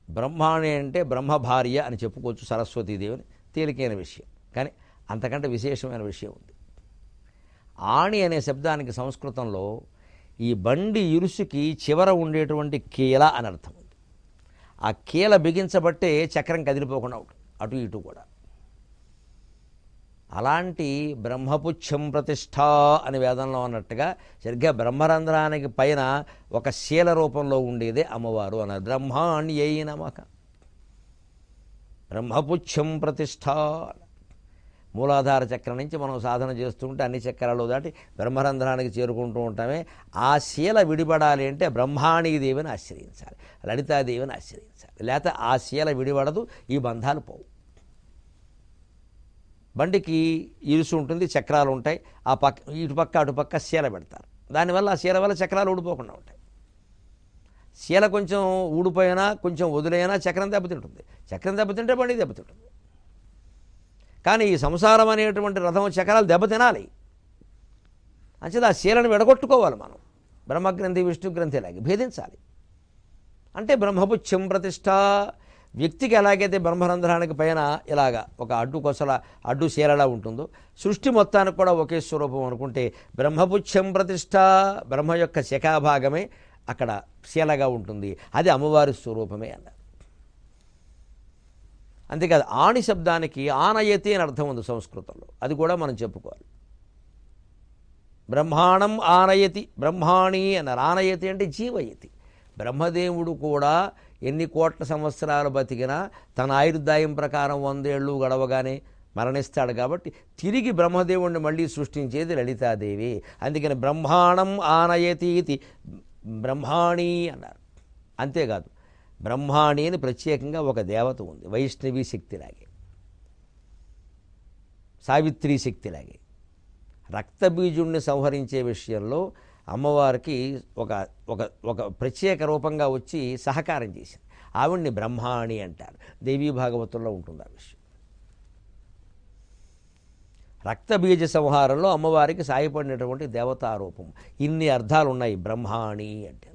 బ్రహ్మాణి అంటే బ్రహ్మ భార్య అని చెప్పుకోవచ్చు సరస్వతీదేవిని తేలికైన విషయం కానీ అంతకంటే విశేషమైన విషయం ఉంది ఆణి అనే శబ్దానికి సంస్కృతంలో ఈ బండి ఇరుసుకి చివర ఉండేటువంటి కీల అని అర్థం ఉంది ఆ కీల బిగించబట్టే చక్రం కదిలిపోకుండా ఉంటుంది అటు ఇటు కూడా అలాంటి బ్రహ్మపుచ్చం ప్రతిష్ట అని వేదంలో అన్నట్టుగా సరిగ్గా బ్రహ్మరంధ్రానికి పైన ఒక శీల రూపంలో ఉండేదే అమ్మవారు అన్నారు బ్రహ్మాణి అయి నమక బ్రహ్మపుచ్చం ప్రతిష్ట మూలాధార చక్రం నుంచి మనం సాధన చేస్తుంటే అన్ని చక్రాలు దాటి బ్రహ్మరంధ్రానికి చేరుకుంటూ ఉంటామే ఆ శీల విడిపడాలి అంటే బ్రహ్మాణి దేవిని ఆశ్రయించాలి లలితాదేవిని ఆశ్రయించాలి లేకపోతే ఆ శీల విడిపడదు ఈ బంధాలు పోవు బండికి ఇరుసు ఉంటుంది చక్రాలు ఉంటాయి ఆ పక్క ఇటు పక్క అటు పక్క శీల పెడతారు దానివల్ల ఆ శీల వల్ల చక్రాలు ఊడిపోకుండా ఉంటాయి శీల కొంచెం ఊడిపోయినా కొంచెం వదిలేనా చక్రం దెబ్బతింటుంది చక్రం దెబ్బతింటే బండి దెబ్బతింటుంది కానీ ఈ సంసారం అనేటువంటి రథం చక్రాలు దెబ్బతినాలి అంచేది ఆ శీలను విడగొట్టుకోవాలి మనం బ్రహ్మగ్రంథి విష్ణు గ్రంథిలాగే భేదించాలి అంటే బ్రహ్మపుచ్చం ప్రతిష్ట వ్యక్తికి ఎలాగైతే బ్రహ్మరంధ్రానికి పైన ఇలాగ ఒక అడ్డు కొసల అడ్డు శీలలా ఉంటుందో సృష్టి మొత్తానికి కూడా ఒకే స్వరూపం అనుకుంటే బ్రహ్మపుచ్చం ప్రతిష్ట బ్రహ్మ యొక్క శిఖాభాగమే అక్కడ శీలగా ఉంటుంది అది అమ్మవారి స్వరూపమే అన్నారు అంతేకాదు ఆణి శబ్దానికి ఆనయతి అని అర్థం ఉంది సంస్కృతంలో అది కూడా మనం చెప్పుకోవాలి బ్రహ్మాణం ఆనయతి బ్రహ్మాణి అన్నారు ఆనయతి అంటే జీవయతి బ్రహ్మదేవుడు కూడా ఎన్ని కోట్ల సంవత్సరాలు బతికినా తన ఆయుర్దాయం ప్రకారం వందేళ్ళు గడవగానే మరణిస్తాడు కాబట్టి తిరిగి బ్రహ్మదేవుడిని మళ్ళీ సృష్టించేది లలితాదేవి అందుకని బ్రహ్మాణం ఆనయతి ఇది బ్రహ్మాణి అన్నారు అంతేకాదు బ్రహ్మాణి అని ప్రత్యేకంగా ఒక దేవత ఉంది వైష్ణవి శక్తిలాగే సావిత్రి శక్తిలాగే రక్తబీజుణ్ణి సంహరించే విషయంలో అమ్మవారికి ఒక ఒక ఒక ప్రత్యేక రూపంగా వచ్చి సహకారం చేసింది ఆవిడ్ని బ్రహ్మాణి అంటారు దేవీ భాగవతంలో ఉంటుంది ఆ విషయం రక్తబీజ సంహారంలో అమ్మవారికి సాయపడినటువంటి దేవతారూపం ఇన్ని అర్థాలు ఉన్నాయి బ్రహ్మాణి అంటే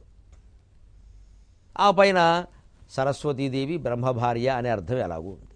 ఆ పైన సరస్వతీదేవి బ్రహ్మభార్య అనే అర్థం ఎలాగూ ఉంది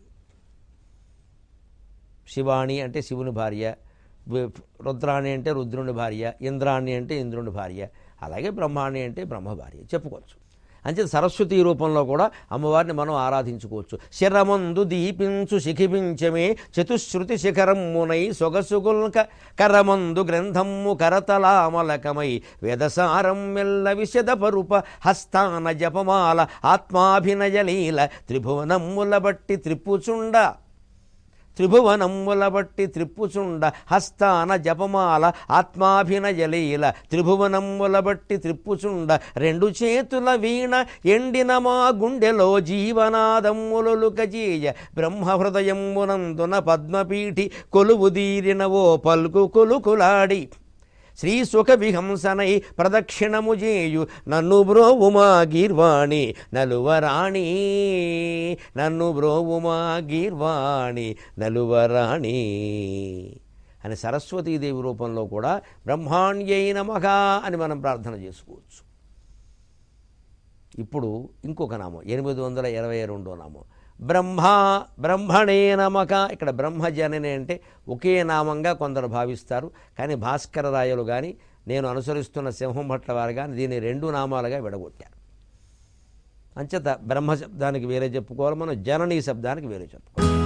శివాణి అంటే శివుని భార్య వి- రుద్రాణి అంటే రుద్రుని భార్య ఇంద్రాణి అంటే ఇంద్రుని భార్య అలాగే బ్రహ్మాణి అంటే బ్రహ్మ భార్య చెప్పుకోవచ్చు అంతే సరస్వతి రూపంలో కూడా అమ్మవారిని మనం ఆరాధించుకోవచ్చు శరమందు దీపించు శిఖిపించమే చతుశ్రుతి శిఖరమ్మునై సొగసుగుల్క కరమందు గ్రంథమ్ము కరతలామలకమై వేదసారం మెల్ల విశద పరుప హస్తాన జపమాల ఆత్మాభినయలీల త్రిభువనమ్ముల బట్టి త్రిప్పుచుండ త్రిభువనమ్ముల బట్టి త్రిప్పుచుండ హస్తాన జపమాల ఆత్మాభినయలీల త్రిభువనమ్ముల బట్టి త్రిప్పుచుండ రెండు చేతుల వీణ ఎండిన మా గుండెలో జీవనాదమ్ములొలుకజీయ బ్రహ్మ హృదయమ్మునందున పద్మపీఠి కొలువుదీరిన ఓ పలుకు కొలుకులాడి శ్రీ సుఖ విహంసనై ప్రదక్షిణము చేయు నన్ను బ్రోవుమా గీర్వాణి నలువరాణి నన్ను బ్రోవుమా గీర్వాణి నలువరాణి అని సరస్వతీదేవి రూపంలో కూడా బ్రహ్మాణ్యై నమః అని మనం ప్రార్థన చేసుకోవచ్చు ఇప్పుడు ఇంకొక నామం ఎనిమిది వందల ఇరవై రెండో నామం బ్రహ్మ బ్రహ్మణే నమక ఇక్కడ బ్రహ్మజనని అంటే ఒకే నామంగా కొందరు భావిస్తారు కానీ భాస్కర రాయలు కానీ నేను అనుసరిస్తున్న సింహం భట్ల వారు కానీ దీన్ని రెండు నామాలుగా విడగొట్టారు అంచేత బ్రహ్మ శబ్దానికి వేరే చెప్పుకోవాలి మనం జననీ శబ్దానికి వేరే చెప్పుకోవాలి